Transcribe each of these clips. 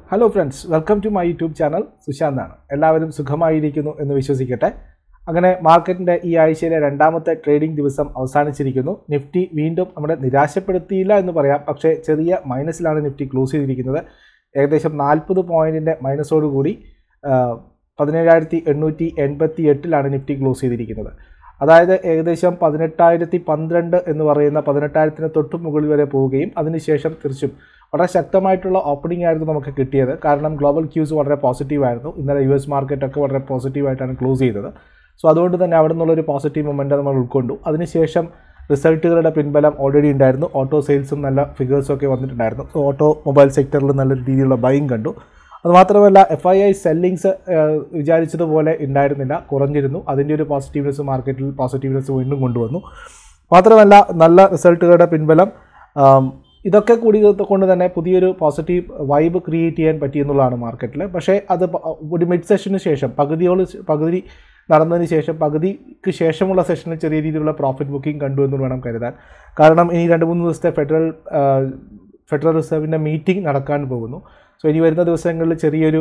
hello friends welcome to my YouTube channel സുശാന്താണ് എല്ലാവരും സുഖമായിരിക്കുന്നു എന്ന് വിശ്വസിക്കട്ടെ അങ്ങനെ മാർക്കറ്റിൻ്റെ ഈ ആഴ്ചയിലെ രണ്ടാമത്തെ ട്രേഡിംഗ് ദിവസം അവസാനിച്ചിരിക്കുന്നു നിഫ്റ്റി വീണ്ടും നമ്മളെ നിരാശപ്പെടുത്തിയില്ല എന്ന് പറയാം പക്ഷേ ചെറിയ മൈനസിലാണ് നിഫ്റ്റി ക്ലോസ് ചെയ്തിരിക്കുന്നത് ഏകദേശം നാൽപ്പത് പോയിൻറ്റിൻ്റെ മൈനസോടുകൂടി പതിനേഴായിരത്തി എണ്ണൂറ്റി എൺപത്തി എട്ടിലാണ് നിഫ്റ്റി ക്ലോസ് ചെയ്തിരിക്കുന്നത് അതായത് ഏകദേശം പതിനെട്ടായിരത്തി പന്ത്രണ്ട് എന്ന് പറയുന്ന പതിനെട്ടായിരത്തിന് തൊട്ട് മുകളിൽ വരെ പോവുകയും അതിനുശേഷം തിരിച്ചും വളരെ ശക്തമായിട്ടുള്ള ഓപ്പണിംഗ് ആയിരുന്നു നമുക്ക് കിട്ടിയത് കാരണം ഗ്ലോബൽ ക്യൂസ് വളരെ പോസിറ്റീവ് ആയിരുന്നു ഇന്നലെ യു എസ് മാർക്കറ്റൊക്കെ വളരെ പോസിറ്റീവായിട്ടാണ് ക്ലോസ് ചെയ്തത് സോ അതുകൊണ്ട് തന്നെ അവിടെ നിന്നുള്ളൊരു പോസിറ്റീവ് മൊമെൻറ്റ് നമ്മൾ ഉൾക്കൊണ്ടു അതിനുശേഷം റിസൾട്ടുകളുടെ പിൻബലം ഓൾറെഡി ഉണ്ടായിരുന്നു ഓട്ടോ സെയിൽസും നല്ല ഫിഗേഴ്സും ഒക്കെ വന്നിട്ടുണ്ടായിരുന്നു സോ ഓട്ടോ മൊബൈൽ സെക്ടറിൽ നല്ലൊരു രീതിയിലുള്ള ബൈങ് കണ്ടു അതുമാത്രമല്ല എഫ് ഐ ഐ സെല്ലിങ്സ് വിചാരിച്ചതുപോലെ ഉണ്ടായിരുന്നില്ല കുറഞ്ഞിരുന്നു അതിൻ്റെ ഒരു പോസിറ്റീവ്നെസ് മാർക്കറ്റിൽ പോസിറ്റീവ്നെസ് വീണ്ടും കൊണ്ടുവന്നു മാത്രമല്ല നല്ല റിസൾട്ടുകളുടെ പിൻബലം ആം, ഇതൊക്കെ കൂടി കൊണ്ട് തന്നെ പുതിയൊരു പോസിറ്റീവ് വൈബ് ക്രിയേറ്റ് ചെയ്യാൻ പറ്റിയെന്നുള്ളതാണ് മാർക്കറ്റിൽ പക്ഷേ അത് പ- ഒരു മിഡ് സെഷന് ശേഷം പകുതിയോട് പകുതി നടന്നതിന് ശേഷം പകുതിക്ക് ശേഷമുള്ള സെഷനിൽ ചെറിയ രീതിയിലുള്ള പ്രോഫിറ്റ് ബുക്കിംഗ് കണ്ടു എന്ന് വേണം കരുതാൻ കാരണം ഇനി രണ്ട് മൂന്ന് ദിവസത്തെ ഫെഡറൽ ആ, ഫെഡറൽ റിസർവിൻ്റെ മീറ്റിംഗ് നടക്കാൻ പോകുന്നു സോ ഇനി വരുന്ന ദിവസങ്ങളിൽ ചെറിയൊരു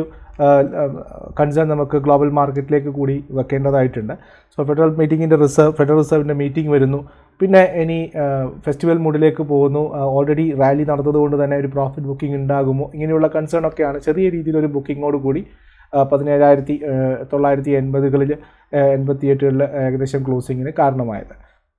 കൺസേൺ നമുക്ക് ഗ്ലോബൽ മാർക്കറ്റിലേക്ക് കൂടി വെക്കേണ്ടതായിട്ടുണ്ട് സോ ഫെഡറൽ മീറ്റിങ്ങിൻ്റെ റിസർവ് ഫെഡറൽ റിസർവിൻ്റെ മീറ്റിംഗ് വരുന്നു പിന്നെ ഇനി ഫെസ്റ്റിവൽ മൂഡിലേക്ക് പോകുന്നു ഓൾറെഡി റാലി നടന്നതുകൊണ്ട് തന്നെ ഒരു പ്രോഫിറ്റ് ബുക്കിംഗ് ഉണ്ടാകുമോ ഇങ്ങനെയുള്ള കൺസേൺ ഒക്കെയാണ് ചെറിയ രീതിയിലൊരു ബുക്കിങ്ങോട് കൂടി ആ, പതിനേഴായിരത്തി ആ, തൊള്ളായിരത്തി എൺപതുകളിൽ എൺപത്തി എട്ടുകളിൽ ഏകദേശം ക്ലോസിങ്ങിന് കാരണമായത്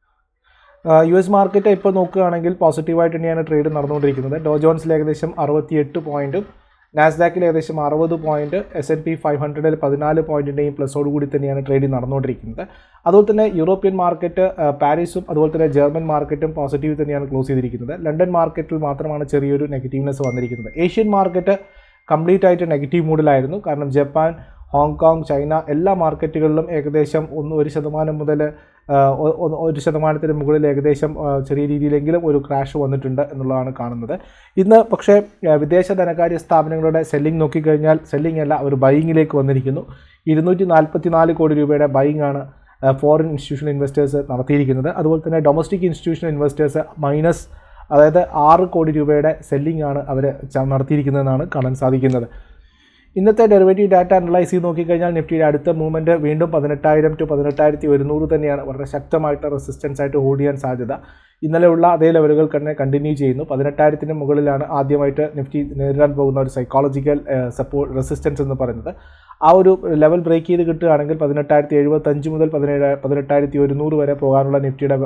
യു എസ് മാർക്കറ്റ് ഇപ്പോൾ നോക്കുകയാണെങ്കിൽ പോസിറ്റീവായിട്ട് തന്നെയാണ് ട്രേഡ് നടന്നുകൊണ്ടിരിക്കുന്നത് ഡോ ജോൺസിൽ ഏകദേശം അറുപത്തിയെട്ട് പോയിൻറ്റും നാസ്ഡാക്കിൽ ഏകദേശം അറുപത് point S N P five ഹൺഡ്രഡിൽ പതിനാല് പോയിൻറ്റിൻ്റെയും പ്ലസോട് കൂടി തന്നെയാണ് ട്രേഡിംഗ് നടന്നുകൊണ്ടിരിക്കുന്നത് അതുപോലെ തന്നെ യൂറോപ്യൻ മാർക്കറ്റ് ആ, പാരീസും അതുപോലെ തന്നെ ജർമ്മൻ മാർക്കറ്റും പോസിറ്റീവ് തന്നെയാണ് ക്ലോസ് ചെയ്തിരിക്കുന്നത് ലണ്ടൻ മാർക്കറ്റിൽ മാത്രമാണ് ചെറിയൊരു നെഗറ്റീവ്നെസ് വന്നിരിക്കുന്നത് ഏഷ്യൻ മാർക്കറ്റ് കംപ്ലീറ്റ് ആയിട്ട് നെഗറ്റീവ് മൂഡിലായിരുന്നു കാരണം ജപ്പാൻ ഹോങ്കോങ് ചൈന എല്ലാ മാർക്കറ്റുകളിലും ഏകദേശം ഒന്ന് ഒരു ശതമാനം മുതൽ ആ, ഒ- ഒ- ഒരു ശതമാനത്തിന് മുകളിൽ ഏകദേശം ആ, ചെറിയ രീതിയിലെങ്കിലും ഒരു ക്രാഷ് വന്നിട്ടുണ്ട് എന്നുള്ളതാണ് കാണുന്നത് ഇന്ന് പക്ഷേ ആ, വിദേശ ധനകാര്യ സ്ഥാപനങ്ങളുടെ സെല്ലിംഗ് നോക്കിക്കഴിഞ്ഞാൽ സെല്ലിംഗ് അല്ല അവർ ബൈയിങ്ങിലേക്ക് വന്നിരിക്കുന്നു ഇരുന്നൂറ്റി നാൽപ്പത്തി നാല് കോടി രൂപയുടെ ബൈയിങ് ആണ് ഫോറിൻ ഇൻസ്റ്റിറ്റ്യൂഷണൽ ഇൻവെസ്റ്റേഴ്സ് നടത്തിയിരിക്കുന്നത് അതുപോലെ തന്നെ ഡൊമസ്റ്റിക് ഇൻസ്റ്റിറ്റ്യൂഷണൽ ഇൻവെസ്റ്റേഴ്സ് മൈനസ് അതായത് ആറ് കോടി രൂപയുടെ സെല്ലിംഗ് ആണ് അവർ നടത്തിയിരിക്കുന്നതെന്നാണ് കാണാൻ സാധിക്കുന്നത് ഇന്നത്തെ ഡെറിവേറ്റീവ് ഡാറ്റ അനലൈസ് ചെയ്ത് നോക്കിക്കഴിഞ്ഞാൽ നിഫ്റ്റിയുടെ അടുത്ത മൂവ്മെൻറ്റ് വീണ്ടും പതിനെട്ടായിരം ടു പതിനെട്ടായിരത്തി ഒരുന്നൂറ് തന്നെയാണ് വളരെ ശക്തമായിട്ട് റെസിസ്റ്റൻസ് ആയിട്ട് ഹോൾഡ് ചെയ്യാൻ സാധ്യത ഇന്നലെ ഉള്ള അതേ ലെവലുകൾ തന്നെ കണ്ടിന്യൂ ചെയ്യുന്നു പതിനെട്ടായിരത്തിന് മുകളിലാണ് ആദ്യമായിട്ട് നിഫ്റ്റി നേരിടാൻ പോകുന്ന ഒരു സൈക്കോളജിക്കൽ സപ്പോർട്ട് റെസിസ്റ്റൻസ് എന്ന് പറയുന്നത് ആ ഒരു ലെവൽ ബ്രേക്ക് ചെയ്ത് കിട്ടുകയാണെങ്കിൽ പതിനെട്ടായിരത്തി എഴുപത്തഞ്ച് മുതൽ പതിനേഴ് പതിനെട്ടായിരത്തി ഒരുന്നൂറ് വരെ പോകാനുള്ള നിഫ്റ്റിയുടെ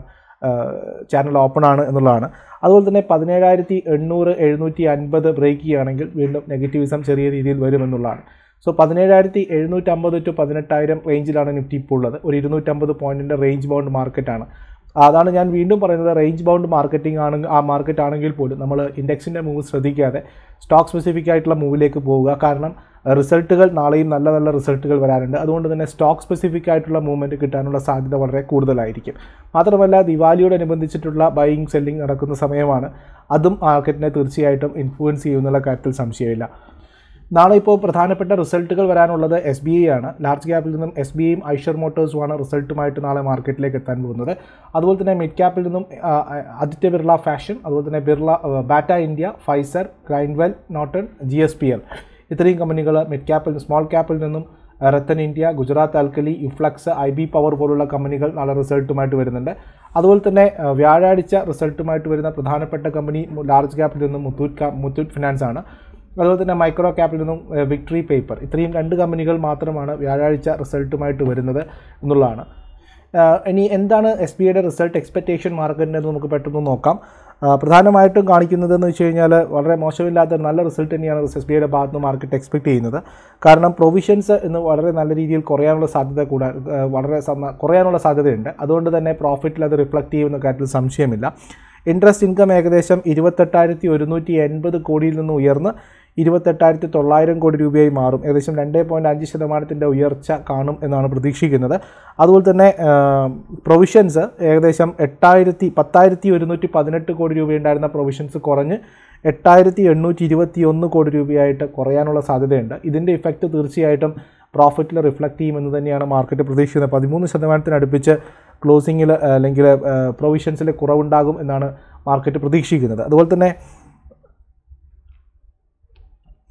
ചാനൽ ഓപ്പൺ ആണ് എന്നുള്ളതാണ് അതുപോലെ തന്നെ പതിനേഴായിരത്തി എണ്ണൂറ് എഴുന്നൂറ്റി അൻപത് ബ്രേക്ക് ചെയ്യുകയാണെങ്കിൽ വീണ്ടും നെഗറ്റീവിസം ചെറിയ രീതിയിൽ വരുമെന്നുള്ളതാണ് സോ പതിനേഴായിരത്തി എഴുന്നൂറ്റമ്പത് ടു പതിനെട്ടായിരം റേഞ്ചിലാണ് നിഫ്റ്റി ഇപ്പോൾ ഉള്ളത് ഒരു ഇരുന്നൂറ്റമ്പത് പോയിൻറ്റിൻ്റെ റേഞ്ച് ബൗണ്ട് മാർക്കറ്റാണ് അതാണ് ഞാൻ വീണ്ടും പറയുന്നത് റേഞ്ച് ബൗണ്ട് മാർക്കറ്റിംഗ് ആണ് ആ മാർക്കറ്റ് ആണെങ്കിൽ പോലും നമ്മൾ ഇൻഡെക്സിൻ്റെ മൂവ് ശ്രദ്ധിക്കാതെ സ്റ്റോക്ക് സ്പെസിഫിക് ആയിട്ടുള്ള മൂവിലേക്ക് പോവുക കാരണം റിസൾട്ടുകൾ നാളെയും നല്ല നല്ല റിസൾട്ടുകൾ വരാനുണ്ട് അതുകൊണ്ട് തന്നെ സ്റ്റോക്ക് സ്പെസിഫിക് ആയിട്ടുള്ള മൂവ്മെൻറ്റ് കിട്ടാനുള്ള സാധ്യത വളരെ കൂടുതലായിരിക്കും മാത്രമല്ല ദിവാലിയോടനുബന്ധിച്ചിട്ടുള്ള ബൈയിങ് സെല്ലിംഗ് നടക്കുന്ന സമയമാണ് അതും മാർക്കറ്റിനെ തീർച്ചയായിട്ടും ഇൻഫ്ലുവൻസ് ചെയ്യുന്നുള്ള കാര്യത്തിൽ സംശയമില്ല നാളെ ഇപ്പോൾ പ്രധാനപ്പെട്ട റിസൾട്ടുകൾ വരാനുള്ളത് എസ് ബി ഐ ആണ് ലാർജ് ക്യാപ്പിൽ നിന്നും എസ് ബി ഐയും ഐഷർ മോട്ടോഴ്സുമാണ് റിസൾട്ടുമായിട്ട് നാളെ മാർക്കറ്റിലേക്ക് എത്താൻ പോകുന്നത് അതുപോലെ തന്നെ മിഡ് ക്യാപ്പിൽ നിന്നും ആ, ആദിത്യ ബിർള ഫാഷൻ അതുപോലെ തന്നെ ബിർള ആ, Bata India Pfizer Grindwell Norton G S P L ഇത്രയും കമ്പനികൾ മിഡ് ക്യാപ്പിൽ സ്മോൾ ക്യാപ്പിൽ നിന്നും ആ, റത്തൻ ഇന്ത്യ ഗുജറാത്ത് ആൽക്കലി ഇഫ്ലക്സ് ഐ ബി പവർ പോലുള്ള കമ്പനികൾ നാളെ റിസൾട്ടുമായിട്ട് വരുന്നുണ്ട് അതുപോലെ തന്നെ ആ, വ്യാഴാഴ്ച റിസൾട്ടുമായിട്ട് വരുന്ന പ്രധാനപ്പെട്ട കമ്പനി ലാർജ് ക്യാപ്പിൽ നിന്നും മുത്തൂറ്റ് കാ- മുത്തൂറ്റ് ഫിനാൻസ് ആണ് അതുപോലെ തന്നെ മൈക്രോ ക്യാപ്പിൽ നിന്നും ഏഹ്, വിക്ടറി പേപ്പർ ഇത്രയും രണ്ട് കമ്പനികൾ മാത്രമാണ് വ്യാഴാഴ്ച റിസൾട്ടുമായിട്ട് വരുന്നത് എന്നുള്ളതാണ് ആഹ്, ഇനി എന്താണ് എസ് ബി ഐയുടെ റിസൾട്ട് എക്സ്പെക്റ്റേഷൻ മാർക്കറ്റിൻ്റെ എന്ന് നമുക്ക് പെട്ടെന്ന് നോക്കാം ആഹ്, പ്രധാനമായിട്ടും കാണിക്കുന്നതെന്ന് വെച്ച് കഴിഞ്ഞാൽ വളരെ മോശമില്ലാത്ത ഒരു നല്ല റിസൾട്ട് തന്നെയാണ് എസ് ബി ഐയുടെ ഭാഗത്ത് നിന്ന് മാർക്കറ്റ് എക്സ്പെക്ട് ചെയ്യുന്നത് കാരണം പ്രൊവിഷൻസ് ഇന്ന് വളരെ നല്ല രീതിയിൽ കുറയാനുള്ള സാധ്യത കൂടാ ആഹ്, വളരെ സമ- കുറയാനുള്ള സാധ്യതയുണ്ട് അതുകൊണ്ട് തന്നെ പ്രോഫിറ്റിൽ അത് റിഫ്ലക്റ്റ് ചെയ്യുന്ന കാര്യത്തിൽ സംശയമില്ല ഇൻട്രസ്റ്റ് ഇൻകം ഏകദേശം ഇരുപത്തെട്ടായിരത്തി ഒരുന്നൂറ്റി എൺപത് കോടിയിൽ നിന്ന് ഉയർന്ന് ഇരുപത്തെട്ടായിരത്തി തൊള്ളായിരം കോടി രൂപയായി മാറും ഏകദേശം രണ്ട് പോയിൻറ്റ് അഞ്ച് ശതമാനത്തിൻ്റെ ഉയർച്ച കാണും എന്നാണ് പ്രതീക്ഷിക്കുന്നത് അതുപോലെ തന്നെ പ്രൊവിഷൻസ് ഏകദേശം എട്ടായിരത്തി പത്തായിരത്തി ഒരുന്നൂറ്റി പതിനെട്ട് കോടി രൂപയുണ്ടായിരുന്ന പ്രൊവിഷൻസ് കുറഞ്ഞ് എട്ടായിരത്തി എണ്ണൂറ്റി ഇരുപത്തി ഒന്ന് കോടി രൂപയായിട്ട് കുറയാനുള്ള സാധ്യതയുണ്ട് ഇതിൻ്റെ ഇഫക്റ്റ് തീർച്ചയായിട്ടും പ്രോഫിറ്റിൽ റിഫ്ലക്റ്റ് ചെയ്യുമെന്ന് തന്നെയാണ് മാർക്കറ്റ് പ്രതീക്ഷിക്കുന്നത് പതിമൂന്ന് ശതമാനത്തിനടുപ്പിച്ച് ക്ലോസിങ്ങിൽ അല്ലെങ്കിൽ പ്രൊവിഷൻസിൽ കുറവുണ്ടാകും എന്നാണ് മാർക്കറ്റ് പ്രതീക്ഷിക്കുന്നത് അതുപോലെ തന്നെ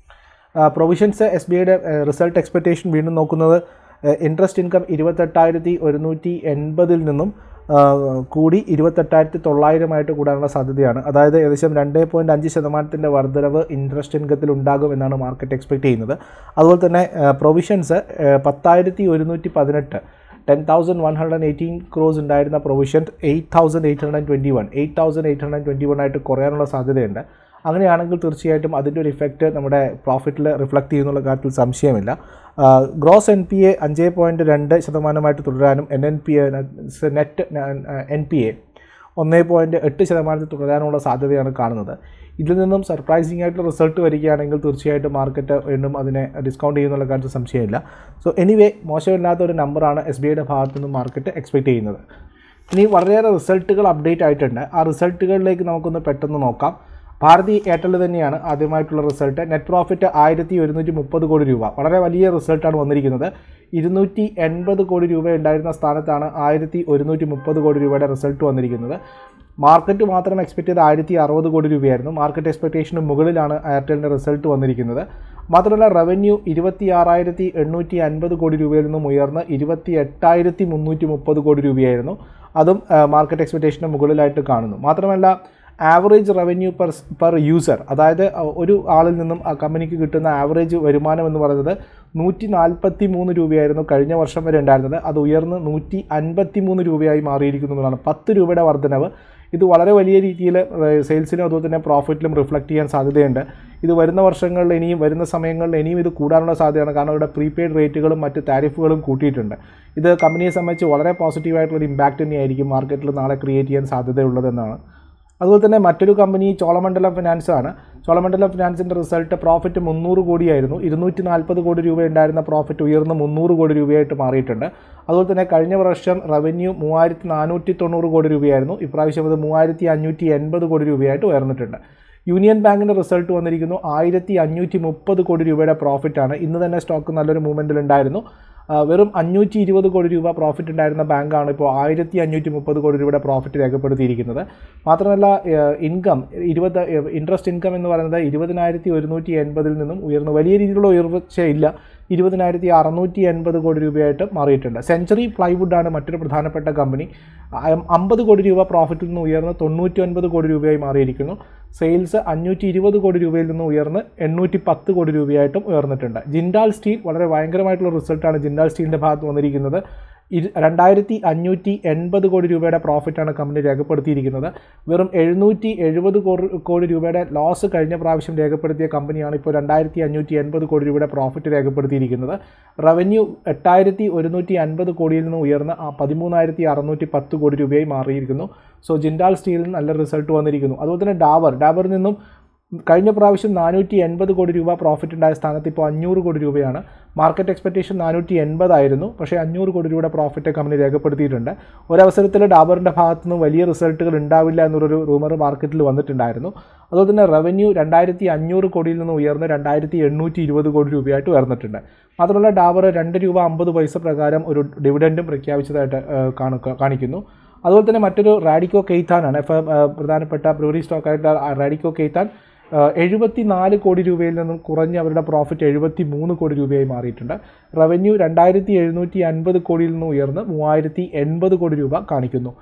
പ്രൊവിഷൻസ് എസ് ബി ഐയുടെ റിസൾട്ട് എക്സ്പെക്റ്റേഷൻ വീണ്ടും നോക്കുന്നത് ഇൻട്രസ്റ്റ് ഇൻകം ഇരുപത്തെട്ടായിരത്തി ഒരുന്നൂറ്റി എൺപതിൽ നിന്നും ആ, കൂടി ഇരുപത്തെട്ടായിരത്തി തൊള്ളായിരമായിട്ട് കൂടാനുള്ള സാധ്യതയാണ് അതായത് ഏകദേശം രണ്ട് പോയിൻറ്റ് അഞ്ച് ശതമാനത്തിൻ്റെ വർധനവ് ഇൻട്രസ്റ്റ് ഇൻകത്തിൽ ഉണ്ടാകും എന്നാണ് മാർക്കറ്റ് എക്സ്പെക്ട് ചെയ്യുന്നത് അതുപോലെ തന്നെ പ്രൊവിഷൻസ് പത്തായിരത്തി ഒരുന്നൂറ്റി പതിനെട്ട് ten thousand one hundred eighteen crores ഉണ്ടായിരുന്ന provision eight thousand eight hundred twenty one eight thousand eight hundred twenty one ആയിട്ട് കുറയാനുള്ള സാധ്യതയുണ്ട് അങ്ങനെയാണെങ്കിൽ തീർച്ചയായിട്ടും അതിൻ്റെ ഒരു ഇഫക്റ്റ് നമ്മുടെ പ്രോഫിറ്റിൽ റിഫ്ലക്റ്റ് ചെയ്യുന്നുള്ള കാര്യത്തിൽ സംശയമില്ല ഗ്രോസ് എൻ പി എ അഞ്ച് പോയിൻറ്റ് രണ്ട് ശതമാനമായിട്ട് തുടരാനും N N P A net N P A ഒന്ന് പോയിൻറ്റ് എട്ട് ശതമാനത്തിൽ തുടരാനുള്ള സാധ്യതയാണ് കാണുന്നത് ഇതിൽ നിന്നും സർപ്രൈസിംഗ് ആയിട്ടുള്ള റിസൾട്ട് വരികയാണെങ്കിൽ തീർച്ചയായിട്ടും മാർക്കറ്റ് വീണ്ടും അതിനെ ഡിസ്കൗണ്ട് ചെയ്യുന്നുള്ള കാര്യത്തിൽ സംശയമില്ല സോ എനിവേ മോശമില്ലാത്ത ഒരു നമ്പറാണ് എസ് ബി ഐയുടെ ഭാഗത്തു നിന്നും മാർക്കറ്റ് എക്സ്പെക്ട് ചെയ്യുന്നത് ഇനി വളരെയേറെ റിസൾട്ടുകൾ അപ്ഡേറ്റ് ആയിട്ടുണ്ട് ആ റിസൾട്ടുകളിലേക്ക് നമുക്കൊന്ന് പെട്ടെന്ന് നോക്കാം ഭാരതി എയർടെൽ തന്നെയാണ് ആദ്യമായിട്ടുള്ള റിസൾട്ട് നെറ്റ് പ്രോഫിറ്റ് ആയിരത്തി ഒരുന്നൂറ്റി മുപ്പത് കോടി രൂപ വളരെ വലിയ റിസൾട്ടാണ് വന്നിരിക്കുന്നത് ഇരുന്നൂറ്റി എൺപത് കോടി രൂപ ഉണ്ടായിരുന്ന സ്ഥാനത്താണ് ആയിരത്തി ഒരുന്നൂറ്റി മുപ്പത് കോടി രൂപയുടെ റിസൾട്ട് വന്നിരിക്കുന്നത് മാർക്കറ്റ് മാത്രം എക്സ്പെക്ട് ചെയ്ത ആയിരത്തി അറുപത് കോടി രൂപയായിരുന്നു മാർക്കറ്റ് എക്സ്പെക്ടേഷന് മുകളിലാണ് എയർടെലിൻ്റെ റിസൾട്ട് വന്നിരിക്കുന്നത് മാത്രമല്ല റവന്യൂ ഇരുപത്തി ആറായിരത്തി എണ്ണൂറ്റി അൻപത് കോടി രൂപയിൽ നിന്നും ഉയർന്ന് ഇരുപത്തി എട്ടായിരത്തി മുന്നൂറ്റി മുപ്പത് കോടി രൂപയായിരുന്നു അതും മാർക്കറ്റ് എക്സ്പെക്ടേഷന് മുകളിലായിട്ട് കാണുന്നു മാത്രമല്ല average revenue per per user അതായത് അഹ് ഒരു ആളിൽ നിന്നും ആ കമ്പനിക്ക് കിട്ടുന്ന ആവറേജ് വരുമാനം എന്ന് പറയുന്നത് നൂറ്റി നാൽപ്പത്തി മൂന്ന് രൂപയായിരുന്നു കഴിഞ്ഞ വർഷം വരെ ഉണ്ടായിരുന്നത് അത് ഉയർന്ന് നൂറ്റി അൻപത്തി മൂന്ന് രൂപയായി മാറിയിരിക്കുന്നു എന്നുള്ളതാണ് പത്ത് രൂപയുടെ വർധനവ് ഇത് വളരെ വലിയ രീതിയിൽ സെയിൽസിലും അതുപോലെ തന്നെ പ്രോഫിറ്റിലും റിഫ്ലക്റ്റ് ചെയ്യാൻ സാധ്യതയുണ്ട് ഇത് വരുന്ന വർഷങ്ങളിൽ ഇനിയും വരുന്ന സമയങ്ങളിൽ ഇനിയും ഇത് കൂടാനുള്ള സാധ്യതയാണ് കാരണം അവരുടെ പ്രീപെയ്ഡ് റേറ്റുകളും മറ്റ് താരിഫുകളും കൂട്ടിയിട്ടുണ്ട് ഇത് കമ്പനിയെ സംബന്ധിച്ച് വളരെ പോസിറ്റീവായിട്ടുള്ള ഒരു ഇമ്പാക്റ്റ് തന്നെയായിരിക്കും മാർക്കറ്റിൽ നാളെ ക്രിയേറ്റ് ചെയ്യാൻ സാധ്യതയുള്ളതെന്നാണ് അതുപോലെ തന്നെ മറ്റൊരു കമ്പനി ചോളമണ്ഡലം ഫിനാൻസ് ആണ് ചോളമണ്ഡലം ഫിനാൻസിൻ്റെ റിസൾട്ട് പ്രോഫിറ്റ് മുന്നൂറ് കോടിയായിരുന്നു ഇരുന്നൂറ്റി നാൽപ്പത് കോടി രൂപ ഉണ്ടായിരുന്ന പ്രോഫിറ്റ് ഉയർന്ന് മുന്നൂറ് കോടി രൂപയായിട്ട് മാറിയിട്ടുണ്ട് അതുപോലെ തന്നെ കഴിഞ്ഞ വർഷം റവന്യൂ മൂവായിരത്തി നാനൂറ്റി തൊണ്ണൂറ് കോടി രൂപയായിരുന്നു ഇപ്രാവശ്യം അത് മൂവായിരത്തി അഞ്ഞൂറ്റി എൺപത് കോടി രൂപയായിട്ട് ഉയർന്നിട്ടുണ്ട് യൂണിയൻ ബാങ്കിൻ്റെ റിസൾട്ട് വന്നിരിക്കുന്നു ആയിരത്തി അഞ്ഞൂറ്റി മുപ്പത് കോടി രൂപയുടെ പ്രോഫിറ്റാണ് ഇന്ന് തന്നെ സ്റ്റോക്ക് നല്ലൊരു മൂവ്മെൻറ്റിൽ ഉണ്ടായിരുന്നു ആ, വെറും അഞ്ഞൂറ്റി ഇരുപത് കോടി രൂപ പ്രോഫിറ്റ് ഉണ്ടായിരുന്ന ബാങ്കാണ് ഇപ്പോൾ ആയിരത്തി അഞ്ഞൂറ്റി മുപ്പത് കോടി രൂപയുടെ പ്രോഫിറ്റ് രേഖപ്പെടുത്തിയിരിക്കുന്നത് മാത്രമല്ല ഇൻകം ഇരുപത് ഇൻട്രസ്റ്റ് ഇൻകം എന്ന് പറയുന്നത് ഇരുപതിനായിരത്തി ഒരുന്നൂറ്റി എൺപതിൽ നിന്നും ഉയർന്നു വലിയ രീതിയിലുള്ള ഉയർച്ചയില്ല ഇരുപതിനായിരത്തി അറുന്നൂറ്റി എൺപത് കോടി രൂപയായിട്ട് മാറിയിട്ടുണ്ട് സെഞ്ചുറി പ്ലൈവുഡാണ് മറ്റൊരു പ്രധാനപ്പെട്ട കമ്പനി അമ്പത് കോടി രൂപ പ്രോഫിറ്റിൽ നിന്ന് ഉയർന്ന് തൊണ്ണൂറ്റി ഒൻപത് കോടി രൂപയായി മാറിയിരിക്കുന്നു സെയിൽസ് അഞ്ഞൂറ്റി ഇരുപത് കോടി രൂപയിൽ നിന്ന് ഉയർന്ന് എണ്ണൂറ്റി പത്ത് കോടി രൂപയായിട്ടും ഉയർന്നിട്ടുണ്ട് ജിൻഡാൽ സ്റ്റീൽ വളരെ ഭയങ്കരമായിട്ടുള്ള റിസൾട്ടാണ് ജിൻഡാൽ സ്റ്റീലിൻ്റെ ഭാഗത്ത് വന്നിരിക്കുന്നത് ഇരു രണ്ടായിരത്തി അഞ്ഞൂറ്റി എൺപത് കോടി രൂപയുടെ പ്രോഫിറ്റാണ് കമ്പനി രേഖപ്പെടുത്തിയിരിക്കുന്നത് വെറും എഴുന്നൂറ്റി എഴുപത് കോടി കോടി രൂപയുടെ ലോസ് കഴിഞ്ഞ പ്രാവശ്യം രേഖപ്പെടുത്തിയ കമ്പനിയാണ് ഇപ്പോൾ രണ്ടായിരത്തി അഞ്ഞൂറ്റി എൺപത് കോടി രൂപയുടെ പ്രോഫിറ്റ് രേഖപ്പെടുത്തിയിരിക്കുന്നത് റവന്യൂ എട്ടായിരത്തി ഒരുന്നൂറ്റി അൻപത് കോടിയിൽ നിന്ന് ഉയർന്ന് ആ പതിമൂന്നായിരത്തി അറുന്നൂറ്റി പത്ത് കോടി രൂപയായി മാറിയിരിക്കുന്നു സോ ജിൻഡാൽ സ്റ്റീലിന് നല്ല റിസൾട്ട് വന്നിരിക്കുന്നു അതുപോലെ തന്നെ ഡാബർ ഡാബറിൽ നിന്നും കഴിഞ്ഞ പ്രാവശ്യം നാനൂറ്റി എൺപത് കോടി രൂപ പ്രോഫിറ്റ് ഉണ്ടായ സ്ഥാനത്ത് ഇപ്പോൾ അഞ്ഞൂറ് കോടി രൂപയാണ് മാർക്കറ്റ് എക്സ്പെക്റ്റേഷൻ നാനൂറ്റി എൺപതായിരുന്നു പക്ഷേ അഞ്ഞൂറ് കോടി രൂപയുടെ പ്രോഫിറ്റ് കമ്പനി രേഖപ്പെടുത്തിയിട്ടുണ്ട് ഒരവസരത്തിൽ ഡാബറിൻ്റെ ഭാഗത്തു നിന്ന് വലിയ റിസൾട്ടുകൾ ഉണ്ടാവില്ല എന്നൊരു റൂമർ മാർക്കറ്റിൽ വന്നിട്ടുണ്ടായിരുന്നു അതുപോലെ തന്നെ റവന്യൂ രണ്ടായിരത്തി അഞ്ഞൂറ് കോടിയിൽ നിന്ന് ഉയർന്ന് രണ്ടായിരത്തി എണ്ണൂറ്റി ഇരുപത് കോടി രൂപയായിട്ട് ഉയർന്നിട്ടുണ്ട് മാത്രമല്ല ഡാബർ രണ്ട് രൂപ അമ്പത് പൈസ പ്രകാരം ഒരു ഡിവിഡൻഡും പ്രഖ്യാപിച്ചതായിട്ട് ഏഹ്, കാണുക കാണിക്കുന്നു അതുപോലെ തന്നെ മറ്റൊരു റാഡിക്കോ കെയ്ത്താനാണ് എഫ് പ്രധാനപ്പെട്ട ബ്രൂറി സ്റ്റോക്കായിട്ട് റാഡിക്കോ കെയ്ത്താൻ എഴുപത്തി നാല് കോടി രൂപയിൽ നിന്നും കുറഞ്ഞ് അവരുടെ പ്രോഫിറ്റ് എഴുപത്തി മൂന്ന് കോടി രൂപയായി മാറിയിട്ടുണ്ട് റവന്യൂ രണ്ടായിരത്തി എഴുന്നൂറ്റി അൻപത് കോടിയിൽ നിന്ന് ഉയർന്ന് മൂവായിരത്തി എൺപത് കോടി രൂപ കാണിക്കുന്നു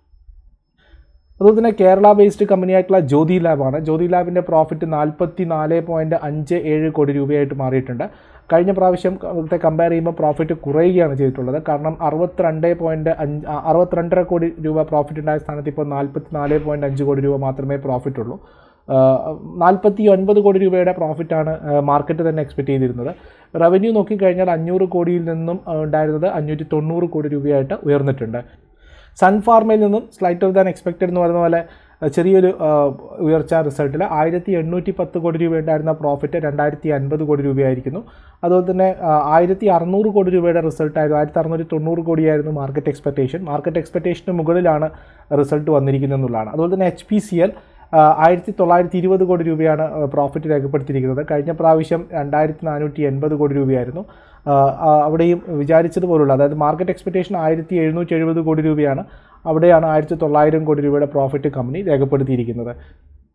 അതുപോലെ തന്നെ കേരള ബേസ്ഡ് കമ്പനിയായിട്ടുള്ള ജ്യോതി ലാബാണ് ജ്യോതി ലാബിൻ്റെ പ്രോഫിറ്റ് നാൽപ്പത്തി നാല് പോയിൻറ്റ് അഞ്ച് ഏഴ് കോടി രൂപയായിട്ട് മാറിയിട്ടുണ്ട് കഴിഞ്ഞ പ്രാവശ്യം ത്തെ കമ്പയർ ചെയ്യുമ്പോൾ പ്രോഫിറ്റ് കുറയുകയാണ് ചെയ്തിട്ടുള്ളത് കാരണം അറുപത്തിരണ്ട് പോയിൻറ്റ് അഞ്ച് ആ, അറുപത്തിരണ്ടര കോടി രൂപ പ്രോഫിറ്റ് ഉണ്ടായ സ്ഥാനത്ത് ഇപ്പോൾ നാൽപ്പത്തി നാല് പോയിൻറ്റ് അഞ്ച് കോടി രൂപ മാത്രമേ പ്രോഫിറ്റ് ഉള്ളൂ നാൽപ്പത്തി ഒൻപത് കോടി രൂപയുടെ പ്രോഫിറ്റാണ് മാർക്കറ്റ് തന്നെ എക്സ്പെക്ട് ചെയ്തിരുന്നത് റവന്യൂ നോക്കിക്കഴിഞ്ഞാൽ അഞ്ഞൂറ് കോടിയിൽ നിന്നും ആ, ഉണ്ടായിരുന്നത് അഞ്ഞൂറ്റി തൊണ്ണൂറ് കോടി രൂപയായിട്ട് ഉയർന്നിട്ടുണ്ട് സൺഫാർമയിൽ നിന്നും സ്ലൈറ്റർ ദാൻ എക്സ്പെക്റ്റഡ് എന്ന് പറയുന്ന പോലെ അഹ് ചെറിയൊരു ആഹ്, ഉയർച്ച റിസൾട്ടിൽ ആയിരത്തി എണ്ണൂറ്റി പത്ത് കോടി രൂപ ഉണ്ടായിരുന്ന പ്രോഫിറ്റ് രണ്ടായിരത്തി അൻപത് കോടി രൂപയായിരിക്കുന്നു അതുപോലെ തന്നെ ആഹ്, ആയിരത്തി അറുന്നൂറ് കോടി രൂപയുടെ റിസൾട്ടായിരുന്നു ആയിരത്തി അറുന്നൂറ്റി തൊണ്ണൂറ് കോടിയായിരുന്നു മാർക്കറ്റ് എക്സ്പെക്റ്റേഷൻ മാർക്കറ്റ് എക്സ്പെക്റ്റേഷന് മുകളിലാണ് റിസൾട്ട് വന്നിരിക്കുന്നത് എന്നുള്ളതാണ് അതുപോലെ തന്നെ എച്ച് പി സി എൽ ആയിരത്തി തൊള്ളായിരത്തി ഇരുപത് കോടി രൂപയാണ് പ്രോഫിറ്റ് രേഖപ്പെടുത്തിയിരിക്കുന്നത് കഴിഞ്ഞ പ്രാവശ്യം രണ്ടായിരത്തി നാനൂറ്റി എൺപത് കോടി രൂപയായിരുന്നു ആ, ആ, അവിടെയും വിചാരിച്ചതുപോലുള്ള അതായത് മാർക്കറ്റ് എക്സ്പെക്റ്റേഷൻ ആയിരത്തി എഴുന്നൂറ്റി എഴുപത് കോടി രൂപയാണ് അവിടെയാണ് ആയിരത്തി തൊള്ളായിരം കോടി രൂപയുടെ പ്രോഫിറ്റ് കമ്പനി രേഖപ്പെടുത്തിയിരിക്കുന്നത്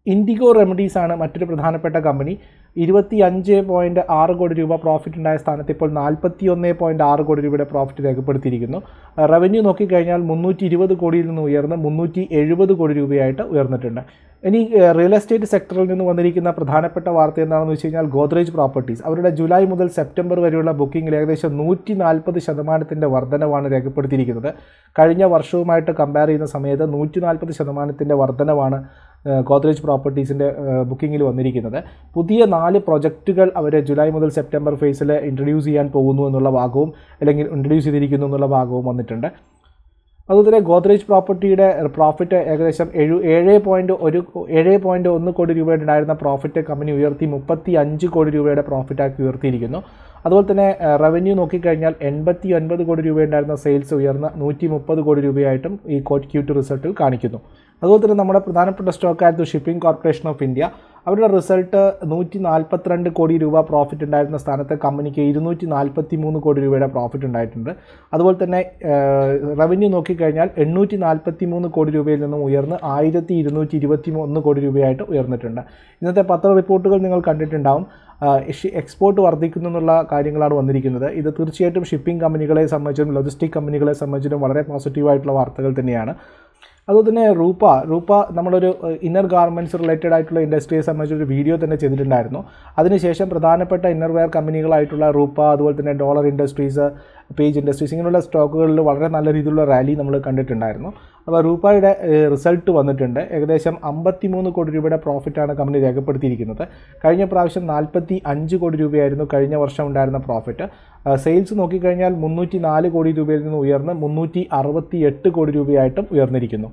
ഇൻഡിഗോ റെമഡീസ് ആണ് മറ്റൊരു പ്രധാനപ്പെട്ട കമ്പനി ഇരുപത്തി അഞ്ച് പോയിൻറ്റ് ആറ് കോടി രൂപ പ്രോഫിറ്റ് ഉണ്ടായ സ്ഥാനത്ത് ഇപ്പോൾ നാൽപ്പത്തി ഒന്ന് പോയിൻറ്റ് ആറ് കോടി രൂപയുടെ പ്രോഫിറ്റ് രേഖപ്പെടുത്തിയിരിക്കുന്നു റവന്യൂ നോക്കിക്കഴിഞ്ഞാൽ മുന്നൂറ്റി ഇരുപത് കോടിയിൽ നിന്ന് ഉയർന്ന് മുന്നൂറ്റി എഴുപത് കോടി രൂപയായിട്ട് ഉയർന്നിട്ടുണ്ട് ഇനി റിയൽ എസ്റ്റേറ്റ് സെക്ടറിൽ നിന്ന് വന്നിരിക്കുന്ന പ്രധാനപ്പെട്ട വാർത്ത എന്താണെന്ന് വെച്ച് കഴിഞ്ഞാൽ ഗോദ്രേജ് പ്രോപ്പർട്ടീസ് അവരുടെ ജൂലൈ മുതൽ സെപ്റ്റംബർ വരെയുള്ള ബുക്കിംഗിൽ ഏകദേശം നൂറ്റി നാൽപ്പത് ശതമാനത്തിൻ്റെ വർധനവാണ് രേഖപ്പെടുത്തിയിരിക്കുന്നത് കഴിഞ്ഞ വർഷവുമായിട്ട് കമ്പയർ ചെയ്യുന്ന സമയത്ത് നൂറ്റി നാൽപ്പത് ശതമാനത്തിൻ്റെ വർധനവാണ് ഗോദ്രേജ് പ്രോപ്പർട്ടീസിൻ്റെ ബുക്കിങ്ങിൽ വന്നിരിക്കുന്നത് പുതിയ നാല് പ്രൊജക്റ്റുകൾ അവർ ജൂലൈ മുതൽ സെപ്റ്റംബർ ഫേസിൽ ഇൻട്രൊഡ്യൂസ് ചെയ്യാൻ പോകുന്നു എന്നുള്ള ഭാഗവും അല്ലെങ്കിൽ ഇൻട്രൊഡ്യൂസ് ചെയ്തിരിക്കുന്നു എന്നുള്ള ഭാഗവും വന്നിട്ടുണ്ട് അതുപോലെ തന്നെ ഗോദ്രേജ് പ്രോപ്പർട്ടിയുടെ പ്രോഫിറ്റ് ഏകദേശം ഏഴ് ഏഴ് പോയിൻറ്റ് ഒരു ഏഴ് പോയിൻറ്റ് ഒന്ന് കോടി രൂപയുടെ ഉണ്ടായിരുന്ന പ്രോഫിറ്റ് കമ്പനി ഉയർത്തി മുപ്പത്തി അഞ്ച് കോടി രൂപയുടെ പ്രോഫിറ്റാക്കി ഉയർത്തിയിരിക്കുന്നു അതുപോലെ തന്നെ റവന്യൂ നോക്കിക്കഴിഞ്ഞാൽ എൺപത്തി ഒൻപത് കോടി രൂപയുണ്ടായിരുന്ന സെയിൽസ് ഉയർന്ന നൂറ്റി മുപ്പത് കോടി രൂപയായിട്ടും ഈ കോട്ട് ക്യൂ ടു റിസൾട്ടിൽ കാണിക്കുന്നു അതുപോലെ തന്നെ നമ്മുടെ പ്രധാനപ്പെട്ട സ്റ്റോക്കായിരുന്നു ഷിപ്പിംഗ് കോർപ്പറേഷൻ ഓഫ് ഇന്ത്യ അവരുടെ റിസൾട്ട് നൂറ്റി നാൽപ്പത്തിരണ്ട് കോടി രൂപ പ്രോഫിറ്റ് ഉണ്ടായിരുന്ന സ്ഥാനത്ത് കമ്പനിക്ക് ഇരുന്നൂറ്റി നാൽപ്പത്തി മൂന്ന് കോടി രൂപയുടെ പ്രോഫിറ്റ് ഉണ്ടായിട്ടുണ്ട് അതുപോലെ തന്നെ റവന്യൂ നോക്കിക്കഴിഞ്ഞാൽ എണ്ണൂറ്റി നാൽപ്പത്തി മൂന്ന് കോടി രൂപയിൽ നിന്നും ഉയർന്ന് ആയിരത്തി ഇരുന്നൂറ്റി ഇരുപത്തി ഒന്ന് കോടി രൂപയായിട്ട് ഉയർന്നിട്ടുണ്ട് ഇന്നത്തെ പത്ര റിപ്പോർട്ടുകൾ നിങ്ങൾ കണ്ടിട്ടുണ്ടാവും എക്സ്പോർട്ട് വർദ്ധിക്കുന്നു എന്നുള്ള കാര്യങ്ങളാണ് വന്നിരിക്കുന്നത് ഇത് തീർച്ചയായിട്ടും ഷിപ്പിംഗ് കമ്പനികളെ സംബന്ധിച്ചും ലോജിസ്റ്റിക് കമ്പനികളെ സംബന്ധിച്ചിട്ടും വളരെ പോസിറ്റീവായിട്ടുള്ള വാർത്തകൾ തന്നെയാണ് അതുപോലെ തന്നെ റൂപ്പ റൂപ്പ നമ്മളൊരു ഇന്നർ ഗാർമെൻറ്റ്സ് റിലേറ്റഡ് ആയിട്ടുള്ള ഇൻഡസ്ട്രിയെ സംബന്ധിച്ചൊരു വീഡിയോ തന്നെ ചെയ്തിട്ടുണ്ടായിരുന്നു അതിനുശേഷം പ്രധാനപ്പെട്ട ഇന്നർ വെയർ കമ്പനികളായിട്ടുള്ള റൂപ്പ അതുപോലെ തന്നെ ഡോളർ ഇൻഡസ്ട്രീസ് പേജ് ഇൻഡസ്ട്രീസ് ഇങ്ങനെയുള്ള സ്റ്റോക്കുകളിൽ വളരെ നല്ല രീതിയിലുള്ള റാലി നമ്മൾ കണ്ടിട്ടുണ്ടായിരുന്നു അപ്പോൾ റൂപ്പയുടെ റിസൾട്ട് വന്നിട്ടുണ്ട് ഏകദേശം അമ്പത്തി മൂന്ന് കോടി രൂപയുടെ പ്രോഫിറ്റാണ് കമ്പനി രേഖപ്പെടുത്തിയിരിക്കുന്നത് കഴിഞ്ഞ പ്രാവശ്യം നാൽപ്പത്തി അഞ്ച് കോടി രൂപയായിരുന്നു കഴിഞ്ഞ വർഷം ഉണ്ടായിരുന്ന പ്രോഫിറ്റ് സെയിൽസ് നോക്കിക്കഴിഞ്ഞാൽ മുന്നൂറ്റി നാല് കോടി രൂപയിൽ നിന്ന് ഉയർന്ന് മുന്നൂറ്റി അറുപത്തി എട്ട് കോടി രൂപയായിട്ടും ഉയർന്നിരിക്കുന്നു